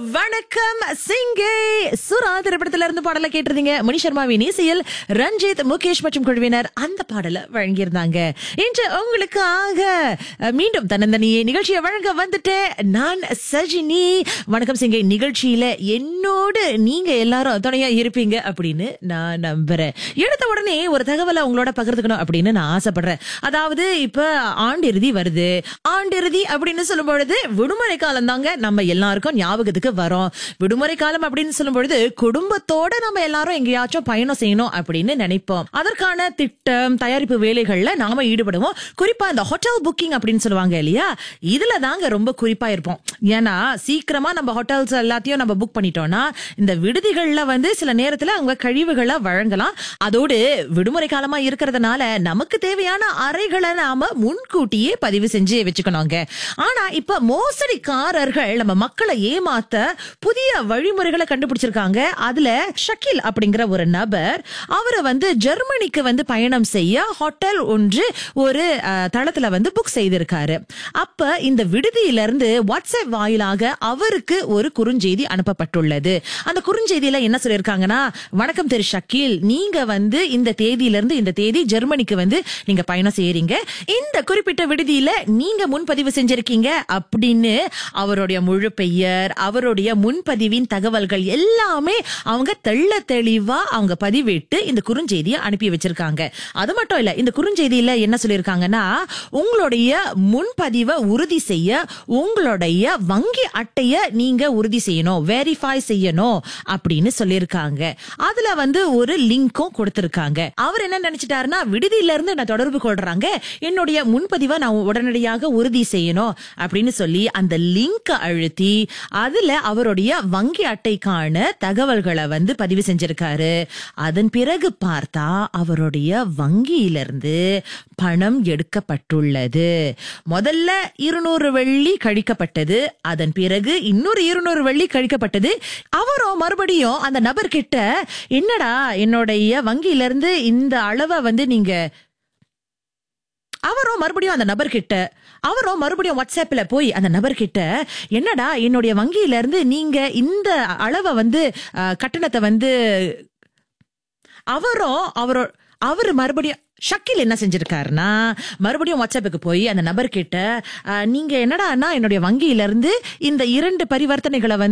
வணக்கம் சிங்கே சுரா திரைப்படத்துல இருந்து பாடலை கேட்டிருந்தீங்க மணி சர்மாவின் இசையில் ரஞ்சித் முகேஷ் மற்றும் குழுவினர் அந்த பாடலை வழங்கியிருந்தாங்க இன்று உங்களுக்காக அஹ், மீண்டும் தன்னந்தனியே நிகழ்ச்சியை வழங்க வந்துட்டேன் நான் சஜினி வணக்கம் சிங்கே நிகழ்ச்சியில என்னோடு நீங்க எல்லாரும் துணையா இருப்பீங்க அப்படின்னு நான் நம்புறேன் எடுத்த உடனே ஒரு தகவலை உங்களோட பகிர்ந்துக்கணும் அப்படின்னு நான் ஆசைப்படுறேன் அதாவது இப்ப ஆண்டிறுதி வருது ஆண்டிறுதி அப்படின்னு சொல்லும் பொழுது விடுமுறை காலம் தாங்க நம்ம எல்லாருக்கும் ஞாபகத்துக்கு வரும் விடுமுறை காலம் அப்படின்னு சொல்லும் பொழுது குடும்பத்தோட நம்ம எல்லாரும் எங்கேயாச்சும் பயணம் செய்யணும் அப்படின்னு நினைப்போம் அதற்கான திட்டம் தயாரிப்பு வேலைகள்ல நாம ஈடுபடுவோம் குறிப்பா இந்த ஹோட்டல் புக்கிங் அப்படின்னு சொல்லுவாங்க இல்லையா இதுல தாங்க ரொம்ப குறிப்பா இருப்போம் ஏன்னா சீக்கிரமா நம்ம ஹோட்டல்ஸ் எல்லாத்தையும் நம்ம புக் பண்ணிட்டோம்னா இந்த விடுதிகள்ல வந்து சில நேரத்துல அவங்க கழிவுகளை வழங்கலாம் அதோடு விடுமுறை காலமா இருக்கிறதுனால நமக்கு தேவையான அறைகளை நாம முன்கூட்டியே பதிவு செஞ்சு வச்சுக்கணுங்க ஆனா இப்ப மோசடிக்காரர்கள் நம்ம மக்களை ஏமாத்த புதிய வழிமுறைகளை கண்டுபிடிச்சிருக்காங்க அதுல ஷக்கில் அப்படிங்கிற ஒரு நபர் அவரை வந்து ஜெர்மனிக்கு வந்து பயணம் செய்ய ஹோட்டல் ஒன்று ஒரு அஹ், தளத்துல வந்து புக் செய்திருக்காரு அப்ப இந்த விடுதியில இருந்து வாட்ஸ்அப் வாயிலாக அவருக்கு ஒரு குறுஞ்செய்தி அனுப்பப்பட்டுள்ளது அந்த குறுஞ்செய்தியில என்ன சொல்லியிருக்காங்கன்னா வணக்கம் திரு ஷக்கீல் நீங்க வந்து இந்த தேதியில இருந்து இந்த தேதி ஜெர்மனிக்கு வந்து நீங்க பயணம் செய்யறீங்க இந்த குறிப்பிட்ட விடுதியில நீங்க முன்பதிவு செஞ்சிருக்கீங்க அப்படின்னு அவருடைய முழு பெயர் அவருடைய முன்பதிவின் தகவல்கள் எல்லாமே அவங்க தெள்ள தெளிவா அவங்க பதிவிட்டு இந்த குறுஞ்செய்தியை அனுப்பி வச்சிருக்காங்க அது மட்டும் இல்ல இந்த குறுஞ்செய்தியில என்ன சொல்லியிருக்காங்கன்னா உங்களுடைய முன்பதிவை உறுதி செய்ய உங்களுடைய வங்கி அட்டைய நீங்க உறுதி செய்யணும் வெரிஃபை செய்யணும் அப்படின்னு சொல்லியிருக்காங்க அதுல வந்து ஒரு லிங்க்கும் கொடுத்திருக்காங்க அவர் என்ன நினைச்சிட்டாருன்னா விடுதியில இருந்து நான் தொடர்பு கொள்றாங்க என்னுடைய முன்பதிவை நான் உடனடியாக உறுதி செய்யணும் அப்படின்னு சொல்லி அந்த லிங்க் அழுத்தி அதுல அவருடைய வங்கி அட்டைக்கான தகவல்களை வந்து பதிவு செஞ்சிருக்காரு அதன் பிறகு பார்த்தா அவருடைய வங்கியிலிருந்து பணம் எடுக்கப்பட்டுள்ளது முதல்ல இருநூறு வெள்ளி கழிக்கப்பட்டது அதன் பிறகு இன்னொரு இருநூறு வெள்ளி கழிக்கப்பட்டது அவரும் மறுபடியும் அந்த நபர்கிட்ட என்னடா என்னுடைய வங்கியில இருந்து இந்த அளவை வந்து நீங்க அவரும் மறுபடியும் அந்த நபர்கிட்ட அவரும் மறுபடியும் வாட்ஸ்அப்ல போய் அந்த நபர்கிட்ட என்னடா என்னுடைய வங்கியில இருந்து நீங்க இந்த அளவை வந்து அஹ், கட்டணத்தை வந்து அவரும் அவரோ அவர் மறுபடியும் ஷக்கில் என்ன செஞ்சிருக்காருன்னா மறுபடியும் வாட்ஸ்அப்புக்கு போய் அந்த நபர்கிட்ட அஹ், நீங்க என்னடான்னா என்னுடைய வங்கியில இருந்து இந்த இரண்டு பரிவர்த்தனைகளை வந்து